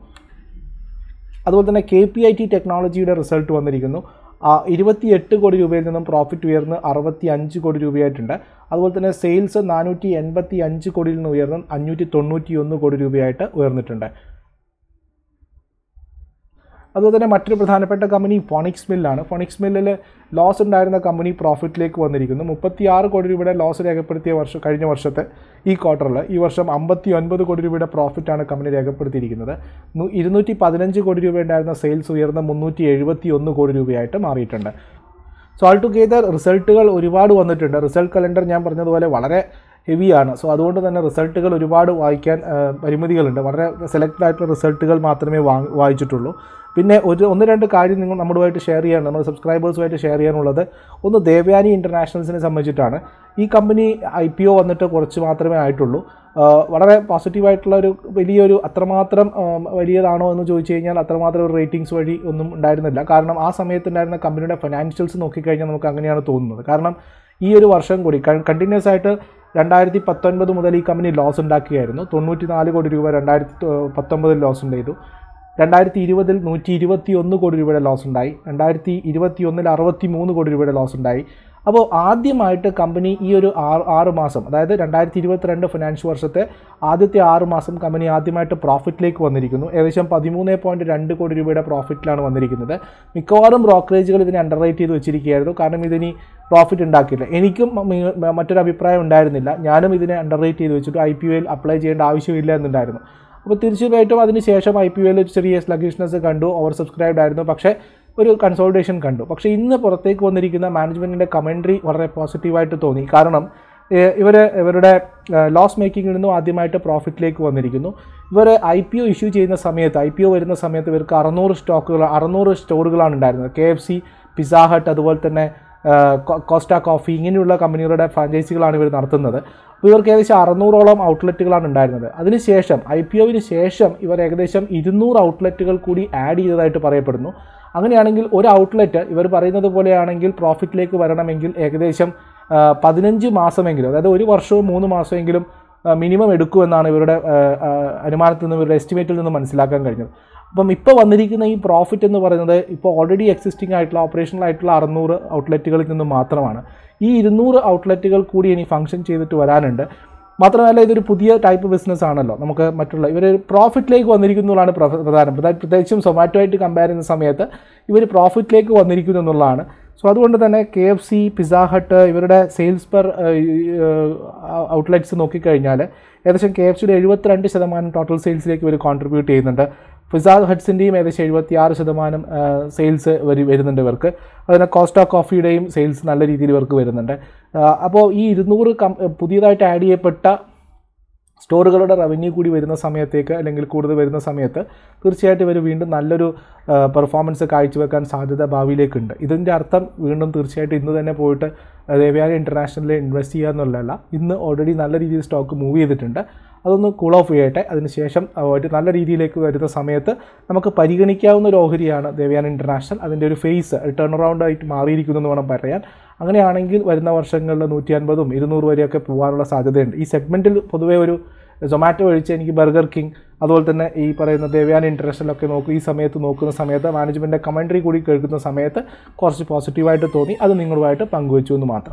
അതുപോലെ തന്നെ കെ പി ഐ ടി ടെക്നോളജിയുടെ റിസൾട്ട് വന്നിരിക്കുന്നു ഇരുപത്തി എട്ട് കോടി രൂപയിൽ നിന്നും പ്രോഫിറ്റ് ഉയർന്ന് അറുപത്തി അഞ്ച് കോടി രൂപയായിട്ടുണ്ട് അതുപോലെ തന്നെ സെയിൽസ് നാനൂറ്റി എൺപത്തി അഞ്ച് കോടിയിൽ നിന്ന് ഉയർന്ന് അഞ്ഞൂറ്റി തൊണ്ണൂറ്റി ഒന്ന് കോടി രൂപയായിട്ട് ഉയർന്നിട്ടുണ്ട് അതുപോലെ തന്നെ മറ്റൊരു പ്രധാനപ്പെട്ട കമ്പനി ഫോണിക്സ് മില്ലാണ് ഫോണിക്സ് മില്ലിൽ ലോസ് ഉണ്ടായിരുന്ന കമ്പനി പ്രോഫിറ്റിലേക്ക് വന്നിരിക്കുന്നു മുപ്പത്തി ആറ് കോടി രൂപയുടെ ലോസ് രേഖപ്പെടുത്തിയ വർഷം കഴിഞ്ഞ വർഷത്തെ ഈ ക്വാർട്ടറിൽ ഈ വർഷം അമ്പത്തി ഒൻപത് കോടി രൂപയുടെ പ്രോഫിറ്റാണ് കമ്പനി രേഖപ്പെടുത്തിയിരിക്കുന്നത് ഇരുന്നൂറ്റി പതിനഞ്ച് കോടി രൂപ ഉണ്ടായിരുന്ന സെയിൽസ് ഉയർന്ന മുന്നൂറ്റി എഴുപത്തി ഒന്ന് കോടി രൂപയായിട്ട് മാറിയിട്ടുണ്ട് സോ ആൾ ടുഗെദർ റിസൾട്ടുകൾ ഒരുപാട് വന്നിട്ടുണ്ട് റിസൾട്ട് കലണ്ടർ ഞാൻ പറഞ്ഞതുപോലെ വളരെ ഹെവിയാണ് സോ അതുകൊണ്ട് തന്നെ റിസൾട്ടുകൾ ഒരുപാട് വായിക്കാൻ പരിമിതികളുണ്ട് വളരെ സെലക്റ്റഡ് ആയിട്ടുള്ള റിസൾട്ടുകൾ മാത്രമേ വാ വായിച്ചിട്ടുള്ളൂ പിന്നെ ഒരു ഒന്ന് രണ്ട് കാര്യം നിങ്ങൾ നമ്മളുമായിട്ട് ഷെയർ ചെയ്യാൻ നമ്മുടെ സബ്സ്ക്രൈബേഴ്സുമായിട്ട് ഷെയർ ചെയ്യാനുള്ളത് ഒന്ന് ദേവയാനി ഇൻ്റർനാഷണൽസിനെ സംബന്ധിച്ചിട്ടാണ് ഈ കമ്പനി ഐ പി ഒ വന്നിട്ട് കുറച്ച് മാത്രമേ ആയിട്ടുള്ളൂ വളരെ പോസിറ്റീവായിട്ടുള്ള ഒരു വലിയൊരു അത്രമാത്രം വലിയതാണോ എന്ന് ചോദിച്ചു കഴിഞ്ഞാൽ അത്രമാത്രം ഒരു റേറ്റിംഗ്സ് വഴി ഒന്നും ഉണ്ടായിരുന്നില്ല കാരണം ആ സമയത്ത് ഉണ്ടായിരുന്ന കമ്പനിയുടെ ഫിനാൻഷ്യൽസ് നോക്കിക്കഴിഞ്ഞാൽ നമുക്ക് അങ്ങനെയാണ് തോന്നുന്നത് കാരണം ഈ ഒരു വർഷം കൂടി കണ്ടിന്യൂസ് ആയിട്ട് രണ്ടായിരത്തി പത്തൊൻപത് മുതൽ ഈ കമ്പനി ലോസ് ഉണ്ടാക്കിയായിരുന്നു തൊണ്ണൂറ്റി നാല് കോടി രൂപ രണ്ടായിരത്തി പത്തൊമ്പതിൽ ലോസ് ചെയ്തു രണ്ടായിരത്തി ഇരുപതിൽ നൂറ്റി ഇരുപത്തി ഒന്ന് കോടി രൂപയുടെ ലോസ് ഉണ്ടായി രണ്ടായിരത്തി ഇരുപത്തി ഒന്നിൽ അറുപത്തി മൂന്ന് കോടി രൂപയുടെ ലോസ് ഉണ്ടായി അപ്പോൾ ആദ്യമായിട്ട് കമ്പനി ഈ ഒരു ആറ് ആറ് മാസം അതായത് രണ്ടായിരത്തി ഇരുപത്തിരണ്ട് ഫിനാൻഷ്യൽ വർഷത്തെ ആദ്യത്തെ ആറ് മാസം കമ്പനി ആദ്യമായിട്ട് പ്രോഫിറ്റിലേക്ക് വന്നിരിക്കുന്നു ഏകദേശം പതിമൂന്ന് പോയിൻറ്റ് രണ്ട് കോടി രൂപയുടെ പ്രോഫിറ്റിലാണ് വന്നിരിക്കുന്നത് മിക്കവാറും ബ്രോക്കറേജുകൾ ഇതിനെ അണ്ടർ റേറ്റ് ചെയ്ത് വെച്ചിരിക്കുകയായിരുന്നു കാരണം ഇതിനി പ്രോഫിറ്റ് ഉണ്ടാക്കില്ല എനിക്കും മറ്റൊരു അഭിപ്രായം ഉണ്ടായിരുന്നില്ല ഞാനും ഇതിനെ അണ്ടർ റേറ്റ് ചെയ്ത് വെച്ചിട്ട് ഐ പി ഒയിൽ അപ്ലൈ ചെയ്യേണ്ട ആവശ്യമില്ല എന്നുണ്ടായിരുന്നു അപ്പോൾ തീർച്ചയായിട്ടും അതിന് ശേഷം ഐ പി ഒയിൽ ചെറിയ സ്ലഗിഷ്നെസ് കണ്ടു ഓവർ സബ്സ്ക്രൈബ്ഡ് ആയിരുന്നു പക്ഷേ ഒരു കൺസോൾട്ടേഷൻ കണ്ടു പക്ഷേ ഇന്ന് പുറത്തേക്ക് വന്നിരിക്കുന്ന മാനേജ്മെൻറ്റിൻ്റെ കമൻട്രി വളരെ പോസിറ്റീവായിട്ട് തോന്നി കാരണം ഇവർ ഇവരുടെ ലോസ് മേക്കിങ്ങിൽ നിന്നും ആദ്യമായിട്ട് പ്രോഫിറ്റിലേക്ക് വന്നിരിക്കുന്നു ഇവർ ഐ പി ഒ ഇഷ്യൂ ചെയ്യുന്ന സമയത്ത് ഐ പി ഒ വരുന്ന സമയത്ത് ഇവർക്ക് അറുന്നൂറ് സ്റ്റോക്കുകൾ അറുന്നൂറ് സ്റ്റോറുകളാണ് ഉണ്ടായിരുന്നത് K F C pizza hut അതുപോലെ തന്നെ കോസ്റ്റ കോഫി ഇങ്ങനെയുള്ള കമ്പനികളുടെ ഫ്രാഞ്ചൈസികളാണ് ഇവർ നടത്തുന്നത് അപ്പോൾ ഇവർക്ക് ഏകദേശം അറുന്നൂറോളം ഔട്ട്ലെറ്റുകളാണ് ഉണ്ടായിരുന്നത് അതിനുശേഷം ഐ പി ഒവിന് ശേഷം ഇവർ ഏകദേശം ഇരുന്നൂറ് ഔട്ട്ലെറ്റുകൾ കൂടി ആഡ് ചെയ്തതായിട്ട് പറയപ്പെടുന്നു അങ്ങനെയാണെങ്കിൽ ഒരു ഔട്ട്ലെറ്റ് ഇവർ പറയുന്നത് പോലെയാണെങ്കിൽ പ്രോഫിറ്റിലേക്ക് വരണമെങ്കിൽ ഏകദേശം പതിനഞ്ച് മാസമെങ്കിലും അതായത് ഒരു വർഷവും മൂന്ന് മാസമെങ്കിലും മിനിമം എടുക്കുമെന്നാണ് ഇവരുടെ അനുമാനത്തിൽ നിന്ന് ഇവരുടെ എസ്റ്റിമേറ്റിൽ നിന്ന് മനസ്സിലാക്കാൻ കഴിഞ്ഞത് അപ്പം ഇപ്പോൾ വന്നിരിക്കുന്ന ഈ പ്രോഫിറ്റ് എന്ന് പറയുന്നത് ഇപ്പോൾ ഓൾറെഡി എക്സിസ്റ്റിംഗ് ആയിട്ടുള്ള ഓപ്പറേഷണൽ ആയിട്ടുള്ള അറുന്നൂറ് ഔട്ട്ലെറ്റുകളിൽ നിന്ന് മാത്രമാണ് ഈ ഇരുന്നൂറ് ഔട്ട്ലെറ്റുകൾ കൂടി ഇനി ഫംഗ്ഷൻ ചെയ്തിട്ട് വരാനുണ്ട് മാത്രമല്ല ഇതൊരു പുതിയ ടൈപ്പ് ബിസിനസ് ആണല്ലോ നമുക്ക് മറ്റുള്ള ഇവർ പ്രോഫിറ്റിലേക്ക് വന്നിരിക്കുന്നതാണ് പ്രധാനം പ്രത്യേകിച്ചും സൊമാറ്റോ ആയിട്ട് കമ്പയർ ചെയ്യുന്ന സമയത്ത് ഇവർ പ്രോഫിറ്റിലേക്ക് വന്നിരിക്കുന്നു എന്നുള്ളതാണ് സോ അതുകൊണ്ട് തന്നെ K F C pizza hut ഇവരുടെ സെയിൽസ് പെർ ഔട്ട്ലെറ്റ്സ് നോക്കിക്കഴിഞ്ഞാൽ ഏകദേശം കെ എഫ് സിയുടെ എഴുപത്തിരണ്ട് ശതമാനം ടോട്ടൽ സെയിൽസിലേക്ക് ഇവർ കോൺട്രിബ്യൂട്ട് ചെയ്യുന്നുണ്ട് ഫിസാദ് ഹഡ്സിൻ്റെയും ഏകദേശം എഴുപത്തി ആറ് ശതമാനം സെയിൽസ് വരി വരുന്നുണ്ട് ഇവർക്ക് അതുപോലെ കോസ്റ്റ കോഫിയുടെയും സെയിൽസ് നല്ല രീതിയിൽ ഇവർക്ക് വരുന്നുണ്ട് അപ്പോൾ ഈ ഇരുന്നൂറ് കം പുതിയതായിട്ട് ആഡ് ചെയ്യപ്പെട്ട സ്റ്റോറുകളുടെ റവന്യൂ കൂടി വരുന്ന സമയത്തേക്ക് അല്ലെങ്കിൽ കൂടുതൽ വരുന്ന സമയത്ത് തീർച്ചയായിട്ടും ഇവർ വീണ്ടും നല്ലൊരു പെർഫോമൻസ് കാഴ്ചവെക്കാൻ സാധ്യത ഭാവിയിലേക്കുണ്ട് ഇതിൻ്റെ അർത്ഥം വീണ്ടും തീർച്ചയായിട്ടും ഇന്ന് തന്നെ പോയിട്ട് ദേവ്യാനി ഇൻ്റർനാഷണലിൽ ഇൻവെസ്റ്റ് ചെയ്യുക എന്നുള്ളതല്ല ഇന്ന് ഓൾറെഡി നല്ല രീതിയിൽ സ്റ്റോക്ക് മൂവ് ചെയ്തിട്ടുണ്ട് അതൊന്ന് കൂൾ ഓഫ് ചെയ്യട്ടെ അതിനുശേഷം ഒരു നല്ല രീതിയിലേക്ക് വരുന്ന സമയത്ത് നമുക്ക് പരിഗണിക്കാവുന്ന ഒരു ഓഹരിയാണ് ദേവ്യാൻ ഇൻ്റർനാഷണൽ അതിൻ്റെ ഒരു ഫേസ് ടേൺ അറൗണ്ട് ആയിട്ട് മാറിയിരിക്കുന്നു എന്ന് വേണം പറയാൻ അങ്ങനെയാണെങ്കിൽ വരുന്ന വർഷങ്ങളിൽ നൂറ്റി അൻപതും ഇരുന്നൂറ് വരെയൊക്കെ പോകാനുള്ള സാധ്യതയുണ്ട് ഈ സെഗ്മെൻറ്റിൽ പൊതുവേ ഒരു സൊമാറ്റോ ഒഴിച്ച് എനിക്ക് ബർഗർ കിങ് അതുപോലെ തന്നെ ഈ പറയുന്ന ദേവ്യാൻ ഇൻ്റർനാഷണലൊക്കെ നോക്കും ഈ സമയത്ത് നോക്കുന്ന സമയത്ത് മാനേജ്മെൻറ്റിൻ്റെ കമൻട്രി കൂടി കേൾക്കുന്ന സമയത്ത് കുറച്ച് പോസിറ്റീവായിട്ട് തോന്നി അത് നിങ്ങളുമായിട്ട് പങ്കുവച്ചു എന്ന് മാത്രം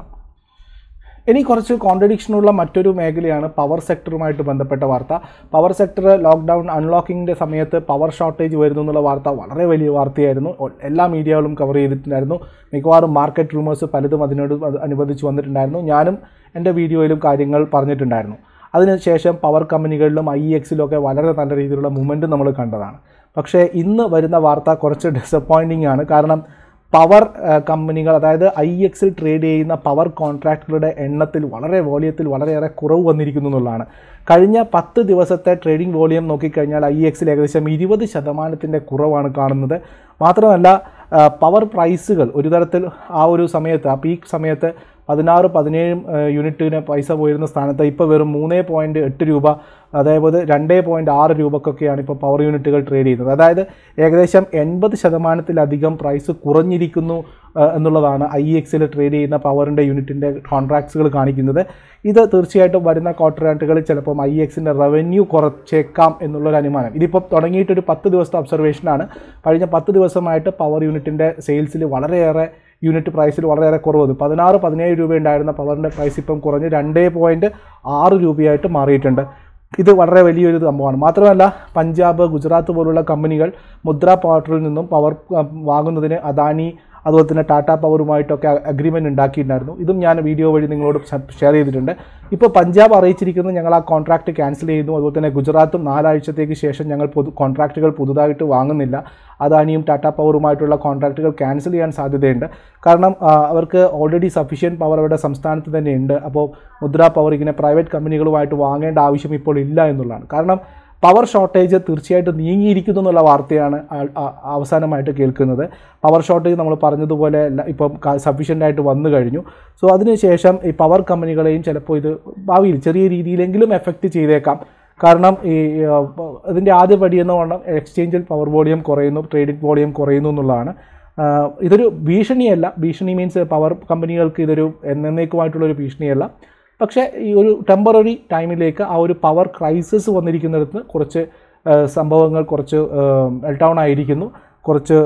ഇനി കുറച്ച് കോൺട്രഡിക്ഷനുള്ള മറ്റൊരു മേഖലയാണ് പവർ സെക്ടറുമായിട്ട് ബന്ധപ്പെട്ട വാർത്ത പവർ സെക്ടർ ലോക്ക്ഡൗൺ അൺലോക്കിങ്ങിൻ്റെ സമയത്ത് പവർ ഷോർട്ടേജ് വരുന്നു എന്നുള്ള വാർത്ത വളരെ വലിയ വാർത്തയായിരുന്നു എല്ലാ മീഡിയകളും കവർ ചെയ്തിട്ടുണ്ടായിരുന്നു മിക്കവാറും മാർക്കറ്റ് റൂമേഴ്സ് പലതും അതിനോട് അനുബന്ധിച്ച് വന്നിട്ടുണ്ടായിരുന്നു ഞാനും എൻ്റെ വീഡിയോയിലും കാര്യങ്ങൾ പറഞ്ഞിട്ടുണ്ടായിരുന്നു അതിനുശേഷം പവർ കമ്പനികളിലും ഐ എക്സിലൊക്കെ വളരെ നല്ല രീതിയിലുള്ള മൂവ്മെൻറ്റ് നമ്മൾ കണ്ടതാണ് പക്ഷേ ഇന്ന് വരുന്ന വാർത്ത കുറച്ച് ഡിസപ്പോയിൻറ്റിംഗ് ആണ് കാരണം പവർ കമ്പനികൾ അതായത് ഐ എക്സിൽ ട്രേഡ് ചെയ്യുന്ന പവർ കോൺട്രാക്റ്റുകളുടെ എണ്ണത്തിൽ വളരെ വോളിയത്തിൽ വളരെയേറെ കുറവ് വന്നിരിക്കുന്നു എന്നുള്ളതാണ് കഴിഞ്ഞ പത്ത് ദിവസത്തെ ട്രേഡിംഗ് വോളിയം നോക്കിക്കഴിഞ്ഞാൽ ഐ എക്സിൽ ഏകദേശം ഇരുപത് ശതമാനത്തിൻ്റെ കുറവാണ് കാണുന്നത് മാത്രമല്ല പവർ പ്രൈസുകൾ ഒരു തരത്തിൽ ആ ഒരു സമയത്ത് ആ പീക്ക് സമയത്ത് പതിനാറ് പതിനേഴ് യൂണിറ്റിന് പൈസ പോയിരുന്ന സ്ഥാനത്ത് ഇപ്പോൾ വെറും മൂന്ന് പോയിൻറ്റ് എട്ട് രൂപ അതേപോലെ രണ്ട് പോയിൻറ്റ് ആറ് രൂപക്കൊക്കെയാണ് ഇപ്പോൾ പവർ യൂണിറ്റുകൾ ട്രേഡ് ചെയ്യുന്നത് അതായത് ഏകദേശം എൺപത് ശതമാനത്തിലധികം പ്രൈസ് കുറഞ്ഞിരിക്കുന്നു എന്നുള്ളതാണ് ഐ എക്സിൽ ട്രേഡ് ചെയ്യുന്ന പവറിൻ്റെ യൂണിറ്റിൻ്റെ കോൺട്രാക്ട്സുകൾ കാണിക്കുന്നത് ഇത് തീർച്ചയായിട്ടും വരുന്ന ക്വാർട്ടറാണ്ടുകളിൽ ചിലപ്പം ഐ എക്സിൻ്റെ റവന്യൂ കുറച്ചേക്കാം എന്നുള്ളൊരു അനുമാനം ഇതിപ്പോൾ തുടങ്ങിയിട്ടൊരു പത്ത് ദിവസത്തെ ഒബ്സർവേഷനാണ് കഴിഞ്ഞ പത്ത് ദിവസമായിട്ട് പവർ യൂണിറ്റിൻ്റെ സെയിൽസിൽ വളരെയേറെ യൂണിറ്റ് പ്രൈസിൽ വളരെയേറെ കുറവ് വന്നു പതിനാറ് പതിനേഴ് രൂപ ഉണ്ടായിരുന്ന പവറിൻ്റെ പ്രൈസ് ഇപ്പം കുറഞ്ഞ് രണ്ട് പോയിൻറ്റ് ആറ് രൂപയായിട്ട് മാറിയിട്ടുണ്ട് ഇത് വളരെ വലിയൊരു സംഭവമാണ് മാത്രമല്ല പഞ്ചാബ് ഗുജറാത്ത് പോലുള്ള കമ്പനികൾ മുദ്ര പോർട്ടലിൽ നിന്നും പവർ വാങ്ങുന്നതിന് അദാനി അതുപോലെ തന്നെ ടാറ്റ പവറുമായിട്ടൊക്കെ അഗ്രിമെൻറ്റ് ഉണ്ടാക്കിയിട്ടുണ്ടായിരുന്നു ഇതും ഞാൻ വീഡിയോ വഴി നിങ്ങളോട് ഷെയർ ചെയ്തിട്ടുണ്ട് ഇപ്പോൾ പഞ്ചാബ് അറിയിച്ചിരിക്കുന്നത് ഞങ്ങൾ ആ കോൺട്രാക്റ്റ് ക്യാൻസൽ ചെയ്യുന്നു അതുപോലെ തന്നെ ഗുജറാത്തും നാലാഴ്ചത്തേക്ക് ശേഷം ഞങ്ങൾ പൊതു കോൺട്രാക്റ്റുകൾ പുതുതായിട്ട് വാങ്ങുന്നില്ല അദാനിയും ടാറ്റ പവറുമായിട്ടുള്ള കോൺട്രാക്റ്റുകൾ ക്യാൻസൽ ചെയ്യാൻ സാധ്യതയുണ്ട് കാരണം അവർക്ക് ഓൾറെഡി സഫീഷ്യൻറ്റ് പവർ അവരുടെ സംസ്ഥാനത്ത് തന്നെ ഉണ്ട് അപ്പോൾ മുദ്ര പവർ ഇങ്ങനെ പ്രൈവറ്റ് കമ്പനികളുമായിട്ട് വാങ്ങേണ്ട ആവശ്യം ഇപ്പോൾ ഇല്ല എന്നുള്ളതാണ് കാരണം പവർ ഷോർട്ടേജ് തീർച്ചയായിട്ടും നീങ്ങിയിരിക്കുന്നു എന്നുള്ള വാർത്തയാണ് അവസാനമായിട്ട് കേൾക്കുന്നത് പവർ ഷോർട്ടേജ് നമ്മൾ പറഞ്ഞതുപോലെ ഇപ്പം സഫീഷ്യൻ്റ് ആയിട്ട് വന്നു കഴിഞ്ഞു സോ അതിനുശേഷം ഈ പവർ കമ്പനികളെയും ചിലപ്പോൾ ഇത് ഭാവിയിൽ ചെറിയ രീതിയിലെങ്കിലും എഫക്റ്റ് ചെയ്തേക്കാം കാരണം ഈ ഇതിൻ്റെ ആദ്യ പടിയെന്ന് പറഞ്ഞാൽ എക്സ്ചേഞ്ചിൽ പവർ വോളിയം കുറയുന്നു ട്രേഡിംഗ് വോളിയം കുറയുന്നു എന്നുള്ളതാണ് ഇതൊരു ഭീഷണിയല്ല ഭീഷണി മീൻസ് പവർ കമ്പനികൾക്ക് ഇതൊരു എന്നേക്കുമായിട്ടുള്ളൊരു ഭീഷണിയല്ല പക്ഷേ ഈ ഒരു ടെമ്പററി ടൈമിലേക്ക് ആ ഒരു പവർ ക്രൈസിസ് വന്നിരിക്കുന്നിടത്ത് കുറച്ച് സംഭവങ്ങൾ കുറച്ച് ഡൗൺ ആയിരിക്കുന്നു കുറച്ച്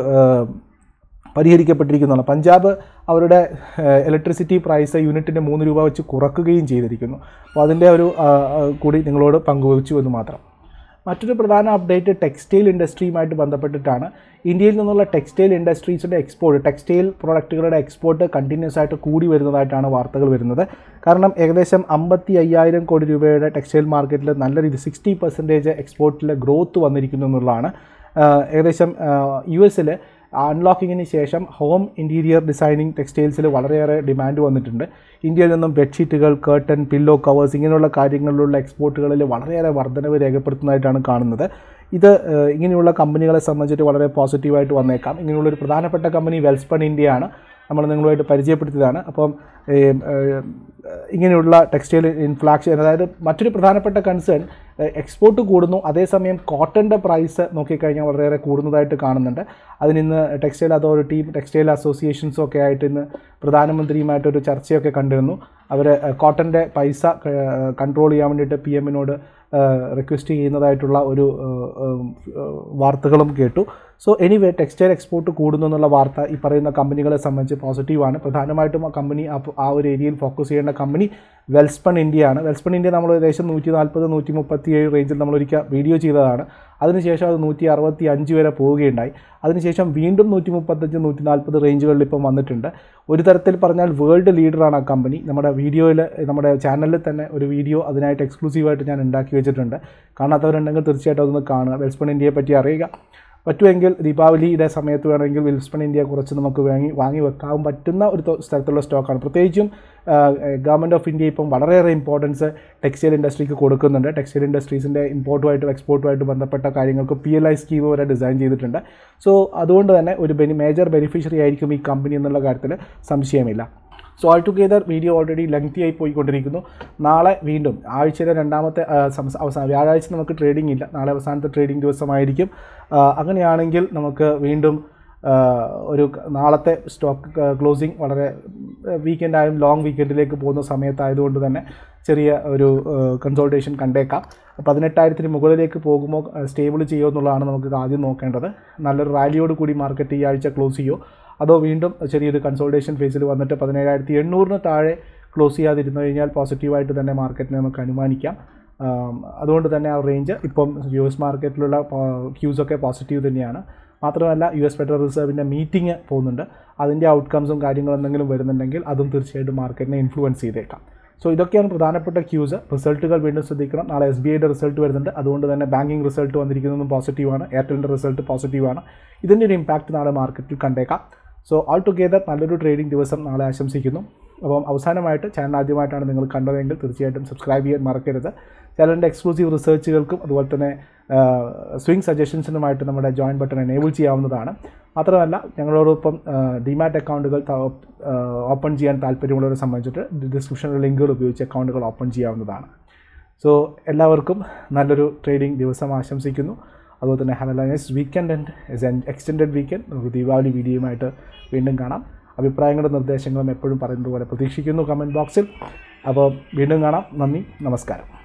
പരിഹരിക്കപ്പെട്ടിരിക്കുന്നതാണ് പഞ്ചാബ് അവരുടെ ഇലക്ട്രിസിറ്റി പ്രൈസ് യൂണിറ്റിന് മൂന്ന് രൂപ വെച്ച് കുറക്കുകയും ചെയ്തിരിക്കുന്നു അപ്പോൾ അതിൻ്റെ ഒരു കൂടി നിങ്ങളോട് പങ്കുവച്ചു എന്ന് മാത്രം മറ്റൊരു പ്രധാന അപ്ഡേറ്റ് ടെക്സ്റ്റൈൽ ഇൻഡസ്ട്രിയുമായിട്ട് ബന്ധപ്പെട്ടിട്ടാണ് ഇന്ത്യയിൽ നിന്നുള്ള ടെക്സ്റ്റൈൽ ഇൻഡസ്ട്രീസിൻ്റെ എക്സ്പോർട്ട് ടെക്സ്റ്റൈൽ പ്രോഡക്റ്റുകളുടെ എക്സ്പോർട്ട് കണ്ടിന്യൂസ് ആയിട്ട് കൂടി വരുന്നതായിട്ടാണ് വാർത്തകൾ വരുന്നത് കാരണം ഏകദേശം അമ്പത്തി അയ്യായിരം കോടി രൂപയുടെ ടെക്സ്റ്റൈൽ മാർക്കറ്റിൽ നല്ല രീതി സിക്സ്റ്റി പെർസെൻറ്റേജ് എക്സ്പോർട്ടിലെ ഗ്രോത്ത് വന്നിരിക്കുന്നു എന്നുള്ളതാണ് ഏകദേശം യു എസിൽ അൺലോക്കിങ്ങിന് ശേഷം ഹോം ഇൻറ്റീരിയർ ഡിസൈനിങ് ടെക്സ്റ്റൈൽസിൽ വളരെയേറെ ഡിമാൻഡ് വന്നിട്ടുണ്ട് ഇന്ത്യയിൽ നിന്നും ബെഡ്ഷീറ്റുകൾ കേർട്ടൻ പില്ലോ കവേഴ്സ് ഇങ്ങനെയുള്ള കാര്യങ്ങളിലുള്ള എക്സ്പോർട്ടുകളിൽ വളരെയേറെ വർധനവ് രേഖപ്പെടുത്തുന്നതായിട്ടാണ് കാണുന്നത് ഇത് ഇങ്ങനെയുള്ള കമ്പനികളെ സംബന്ധിച്ചിട്ട് വളരെ പോസിറ്റീവായിട്ട് വന്നേക്കാം ഇങ്ങനെയുള്ളൊരു പ്രധാനപ്പെട്ട കമ്പനി വെൽസ്പൺ ഇന്ത്യയാണ് നമ്മൾ നിങ്ങളുമായിട്ട് പരിചയപ്പെടുത്തിയതാണ് അപ്പം ഇങ്ങനെയുള്ള ടെക്സ്റ്റൈൽ ഇൻഫ്ലാക്ഷൻ അതായത് മറ്റൊരു പ്രധാനപ്പെട്ട കൺസേൺ എക്സ്പോർട്ട് കൂടുന്നു അതേസമയം കോട്ടൻ്റെ പ്രൈസ് നോക്കിക്കഴിഞ്ഞാൽ വളരെയേറെ കൂടുന്നതായിട്ട് കാണുന്നുണ്ട് അതിനിന്ന് ടെക്സ്റ്റൈൽ അതോറിറ്റിയും ടെക്സ്റ്റൈൽ അസോസിയേഷൻസും ഒക്കെ ആയിട്ട് ഇന്ന് പ്രധാനമന്ത്രിയുമായിട്ടൊരു ചർച്ചയൊക്കെ കണ്ടിരുന്നു അവർ കോട്ടൻ്റെ പൈസ കൺട്രോൾ ചെയ്യാൻ വേണ്ടിയിട്ട് പി എമ്മിനോട് റിക്വസ്റ്റ് ചെയ്യുന്നതായിട്ടുള്ള ഒരു വാർത്തകളും കേട്ടു സോ എനിവേ ടെക്സ്റ്റൈൽ എക്സ്പോർട്ട് കൂടുന്നു എന്നുള്ള വാർത്ത ഈ പറയുന്ന കമ്പനികളെ സംബന്ധിച്ച് പോസിറ്റീവാണ് പ്രധാനമായിട്ടും ആ കമ്പനി ആ ഒരു ഏരിയയിൽ ഫോക്കസ് ചെയ്യേണ്ട കമ്പനി വെൽസ്പൺ ഇന്ത്യയാണ് വെൽസ്പൺ ഇന്ത്യ നമ്മൾ ഏകദേശം നൂറ്റി നാൽപ്പത് നൂറ്റി മുപ്പത്തി ഏഴ് റേഞ്ചിൽ നമ്മൾ ഒരിക്കൽ വീഡിയോ ചെയ്തതാണ് അതിനുശേഷം അത് നൂറ്റി അറുപത്തി അഞ്ച് വരെ പോവുകയുണ്ടായി അതിനുശേഷം വീണ്ടും നൂറ്റി മുപ്പത്തഞ്ച് നൂറ്റി നാൽപ്പത് റേഞ്ചുകളിൽ ഇപ്പം വന്നിട്ടുണ്ട് ഒരു തരത്തിൽ പറഞ്ഞാൽ വേൾഡ് ലീഡറാണ് ആ കമ്പനി നമ്മുടെ വീഡിയോയിൽ നമ്മുടെ ചാനലിൽ തന്നെ ഒരു വീഡിയോ അതിനായിട്ട് എക്സ്ക്ലൂസീവായിട്ട് ഞാൻ ഉണ്ടാക്കി വെച്ചിട്ടുണ്ട് കാണാത്തവരുണ്ടെങ്കിൽ തീർച്ചയായിട്ടും അതൊന്ന് കാണുക വെൽസ്പൺ ഇന്ത്യയെ പറ്റി അറിയുക പറ്റുമെങ്കിൽ ദീപാവലിയുടെ സമയത്ത് വേണമെങ്കിൽ വിൽസ്പൺ ഇന്ത്യ കുറച്ച് നമുക്ക് വാങ്ങി വാങ്ങി വെക്കാൻ പറ്റുന്ന ഒരു തൊ- സ്ഥലത്തുള്ള സ്റ്റോക്കാണ് പ്രത്യേകിച്ചും ഗവൺമെൻറ് ഓഫ് ഇന്ത്യ ഇപ്പം വളരെയേറെ ഇമ്പോർട്ടൻസ് ടെക്സ്റ്റൈൽ ഇൻഡസ്ട്രിക്ക് കൊടുക്കുന്നുണ്ട് ടെക്സ്റ്റൈൽ ഇൻഡസ്ട്രീസിൻ്റെ ഇമ്പോർട്ടുമായിട്ടും എക്സ്പോർട്ടുമായിട്ട് ബന്ധപ്പെട്ട കാര്യങ്ങൾക്ക് പി എൽ ഐ സ്കീം വരെ ഡിസൈൻ ചെയ്തിട്ടുണ്ട് സോ അതുകൊണ്ട് തന്നെ ഒരു ബെനി മേജർ ബെനിഫിഷ്യറി ആയിരിക്കും ഈ കമ്പനി എന്നുള്ള കാര്യത്തിൽ സംശയമില്ല so all together video already lengthy ആയി പോയിക്കൊണ്ടിരിക്കുന്നു നാളെ വീണ്ടും ആഴ്ചയിലെ രണ്ടാമത്തെ ആ, സംസ- അവസാന വ്യാഴാഴ്ച നമുക്ക് ട്രേഡിംഗ് ഇല്ല നാളെ അവസാനത്തെ ട്രേഡിംഗ് ദിവസമായിരിക്കും ആ, അങ്ങനെയാണെങ്കിൽ നമുക്ക് വീണ്ടും ആ, ഒരു ക- നാളത്തെ സ്റ്റോക്ക് ക്ലോസിംഗ് വളരെ വീക്കെൻഡായും ലോങ് വീക്കെൻഡിലേക്ക് പോകുന്ന സമയത്തായതുകൊണ്ട് തന്നെ ചെറിയ ഒരു കൺസോൾട്ടേഷൻ കണ്ടേക്കാം പതിനെട്ടായിരത്തിന് മുകളിലേക്ക് പോകുമോ സ്റ്റേബിൾ ചെയ്യുമോ എന്നുള്ളതാണ് നമുക്ക് ആദ്യം നോക്കേണ്ടത് നല്ലൊരു റാലിയോട് കൂടി മാർക്കറ്റ് ഈ ആഴ്ച ക്ലോസ് ചെയ്യുമോ അതോ വീണ്ടും ചെറിയൊരു കൺസോൾട്ടേഷൻ ഫേസിൽ വന്നിട്ട് പതിനേഴായിരത്തി എണ്ണൂറിന് താഴെ ക്ലോസ് ചെയ്യാതിരുന്നു കഴിഞ്ഞാൽ പോസിറ്റീവായിട്ട് തന്നെ മാർക്കറ്റിനെ നമുക്ക് അനുമാനിക്കാം ആം, അതുകൊണ്ട് തന്നെ ആ റേഞ്ച് ഇപ്പം യു എസ് മാർക്കറ്റിലുള്ള ക്യൂസൊക്കെ പോസിറ്റീവ് തന്നെയാണ് മാത്രമല്ല യു എസ് ഫെഡറൽ റിസർവിൻ്റെ മീറ്റിംഗ് പോകുന്നുണ്ട് അതിൻ്റെ ഔട്ട്കംസും കാര്യങ്ങളും എന്തെങ്കിലും വരുന്നുണ്ടെങ്കിൽ അതും തീർച്ചയായിട്ടും മാർക്കറ്റിനെ ഇൻഫ്ലുവൻസ് ചെയ്തേക്കാം സോ ഇതൊക്കെയാണ് പ്രധാനപ്പെട്ട ക്യൂസ് റിസൾട്ടുകൾ വീണ്ടും ശ്രദ്ധിക്കണം നാളെ എസ് ബി ഐയുടെ റിസൾട്ട് വരുന്നുണ്ട് അതുകൊണ്ട് തന്നെ ബാങ്കിങ് റിസൾട്ട് വന്നിരിക്കുന്നതും പോസിറ്റീവാണ് എയർടെലിൻ്റെ റിസൾട്ട് പോസിറ്റീവാണ് ഇതിൻ്റെ ഒരു ഇമ്പാക്റ്റ് നാളെ മാർക്കറ്റിൽ കണ്ടേക്കാം സോ ആൾ ടുഗെദർ നല്ലൊരു ട്രേഡിംഗ് ദിവസം നാളെ ആശംസിക്കുന്നു അപ്പം അവസാനമായിട്ട് ചാനൽ ആദ്യമായിട്ടാണ് നിങ്ങൾ കണ്ടതെങ്കിൽ തീർച്ചയായിട്ടും സബ്സ്ക്രൈബ് ചെയ്യാൻ മറക്കരുത് ചാനലിൻ്റെ എക്സ്ക്ലൂസീവ് റിസർച്ചുകൾക്കും അതുപോലെ തന്നെ സ്വിംഗ് സജഷൻസിനുമായിട്ട് നമ്മുടെ ജോയിൻ ബട്ടൺ എനേബിൾ ചെയ്യാവുന്നതാണ് മാത്രമല്ല ഞങ്ങളോടൊപ്പം ഡിമാറ്റ് അക്കൗണ്ടുകൾ ഓപ്പൺ ചെയ്യാൻ താല്പര്യമുള്ളവരെ സംബന്ധിച്ചിട്ട് ഡിസ്ക്രിപ്ഷനിലെ ലിങ്കുകൾ ഉപയോഗിച്ച് അക്കൗണ്ടുകൾ ഓപ്പൺ ചെയ്യാവുന്നതാണ് സോ എല്ലാവർക്കും നല്ലൊരു ട്രേഡിംഗ് ദിവസം ആശംസിക്കുന്നു അതുപോലെ തന്നെ have a nice weekend and extended weekend നമുക്ക് ദീപാവലി വീഡിയോയുമായിട്ട് വീണ്ടും കാണാം അഭിപ്രായങ്ങളും നിർദ്ദേശങ്ങളും എപ്പോഴും പറയുന്നത് പോലെ പ്രതീക്ഷിക്കുന്നു കമൻറ്റ് ബോക്സിൽ അപ്പോൾ വീണ്ടും കാണാം നന്ദി നമസ്കാരം